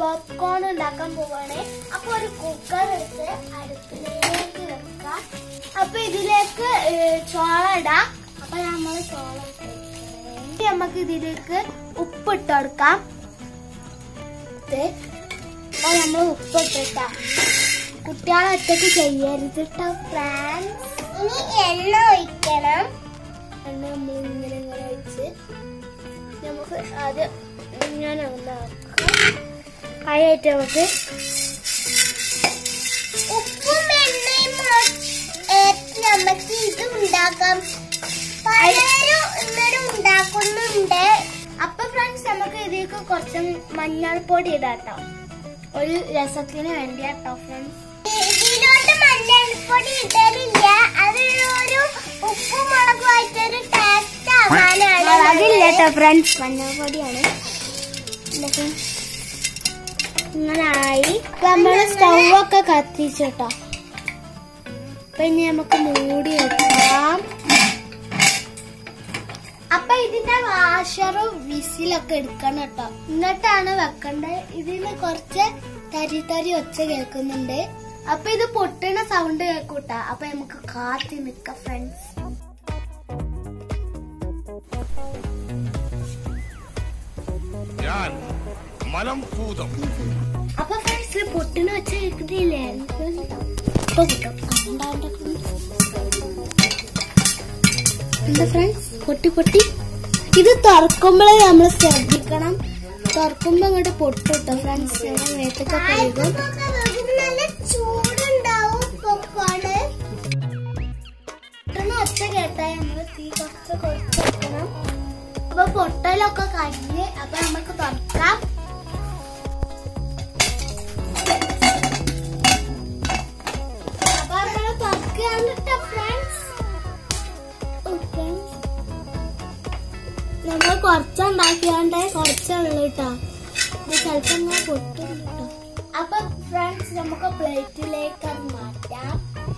Popcorn ഉണ്ടാക്കാൻ പോവാണ് അപ്പൊ ഒരു കുക്കർ എടുത്ത് അടുപ്പിലേക്ക് വെക്കാം അപ്പൊ ഇതിലേക്ക് ഏഹ്, ചോളം ഇടാം അപ്പൊ നമ്മൾ ചോളം ഇട്ട് വെക്കാം. ഇനി നമുക്ക് ഇതിലേക്ക് ഉപ്പ് ഇട്ട് കൊടുക്കാം ഇത് അപ്പൊ നമ്മൾ ഉപ്പ് ഇട്ടിട്ടാ കുട്ടികളെ ഒറ്റക്ക് ചെയ്യരുത് കേട്ടോ ഫ്രാൻസ് ഇനി എണ്ണ ഒഴിക്കണം എണ്ണ നമ്മൾ ഇങ്ങനെ ഇങ്ങനെ ഒഴിച്ച് നമുക്ക് ആദ്യം ഇങ്ങനെ ഉണ്ടാക്കാം ആയിട്ട് നമുക്ക് ഉപ്പും എണ്ണയും നമുക്ക് ഇത് ഉണ്ടാക്കാം പലരും ഇന്നലെ ഉണ്ടാക്കുന്നുണ്ട് അപ്പൊ ഫ്രണ്ട്സ് നമുക്ക് ഇതിലേക്ക് കുറച്ച് മഞ്ഞൾപ്പൊടി ഇടാട്ടോ ഒരു രസത്തിന് വേണ്ടിയാട്ടോ ഫ്രണ്ട്സ് ഇതിലോട്ട് മഞ്ഞൾപ്പൊടി ഇടലില്ല അത് ഒരു ഉപ്പും മുളകുമായിട്ടൊരു ടേസ്റ്റ് ആവാനാണ് അതില്ല കേട്ടോ ഫ്രണ്ട്സ് മഞ്ഞൾപ്പൊടിയാണ് എന്നിട്ട് ഇങ്ങനായി നമ്മള് സ്റ്റൗ ഒക്കെ കത്തിച്ചിട്ടോ അപ്പൊ ഇനി നമുക്ക് മൂടി വെക്കാം അപ്പൊ ഇതിന്റെ വാഷറും വിസിലൊക്കെ എടുക്കണം കേട്ടോ എന്നിട്ടാണ് വെക്കണ്ടത് ഇതിന് കുറച്ച് തരി തരി ഒച്ച കേൾക്കുന്നുണ്ട് അപ്പൊ ഇത് പൊട്ടണ സൗണ്ട് കേൾക്കൂട്ടാ അപ്പൊ നമുക്ക് കാത്തി നിക്ക ഫ്രണ്ട്സ് ഞാൻ മലംഭൂതം അപ്പൊ ഫ്രണ്ട്സ് പൊട്ടണ ഒച്ച കേൾക്കുന്നില്ലേ ഇപ്പൊ കിട്ടും എന്താ ഫ്രണ്ട്സ് പൊട്ടി പൊട്ടി ഇത് തുറക്കുമ്പോഴേ നമ്മൾ ശ്രദ്ധിക്കണം തുറക്കുമ്പോ അങ്ങോട്ട് പൊട്ടുട്ടോ ഫ്രണ്ട്സ് മേത്തൊക്കെ കഴുകും ഒച്ച കേട്ടാൽ നമ്മള് തീ കുറച്ച് കുറച്ച് വെക്കണം അപ്പൊ പൊട്ടലൊക്കെ കഴിഞ്ഞ് അപ്പൊ നമുക്ക് തുറക്കാം അപ്പൊ നമ്മള് തുറക്കുകയാണ് ട്ടോ friends. ഓ, friends. നമ്മൾ കുറച്ചുണ്ടാക്കിയാണ്ട് കുറച്ചുള്ളൂ കേട്ടോ ഇത് ചിലപ്പോ ഇങ്ങനെ പൊട്ടും കേട്ടോ അപ്പൊ ഫ്രണ്ട്സ് നമുക്ക് പ്ലേറ്റിലേക്ക് അത് മാറ്റാം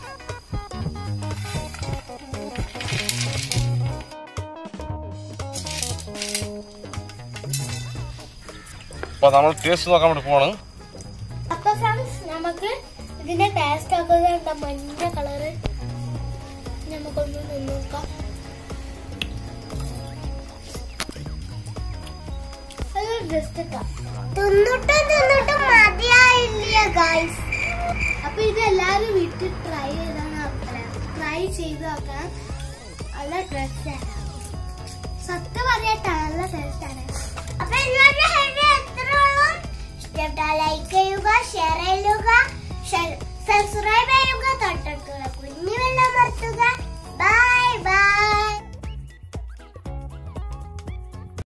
അപ്പൊ നമ്മൾ ടേസ്റ്റ് നോക്കാൻ വേണ്ടി പോവാണ് അപ്പൊ ഫ്രണ്ട്സ് നമുക്ക് ഇതിന്റെ ടേസ്റ്റ് ആക്കുന്നത് മഞ്ഞ കളറ് നമുക്കൊന്ന് നിന്ന് നോക്കാം അത് ജസ്റ്റ് ഇട്ടാം തിന്നിട്ടും തിന്നിട്ടും മതിയായില്ല ഗൈസ് അപ്പൊ ഇത് എല്ലാരും വീട്ടിൽ ട്രൈ ചെയ്താണ് ട്രൈ ചെയ്ത് നോക്കണം നല്ല ടേസ്റ്റ് ആണ് സത്യം പറയട്ടെ നല്ല ടേസ്റ്റ് ആണ് അപ്പൊ എല്ലാവരും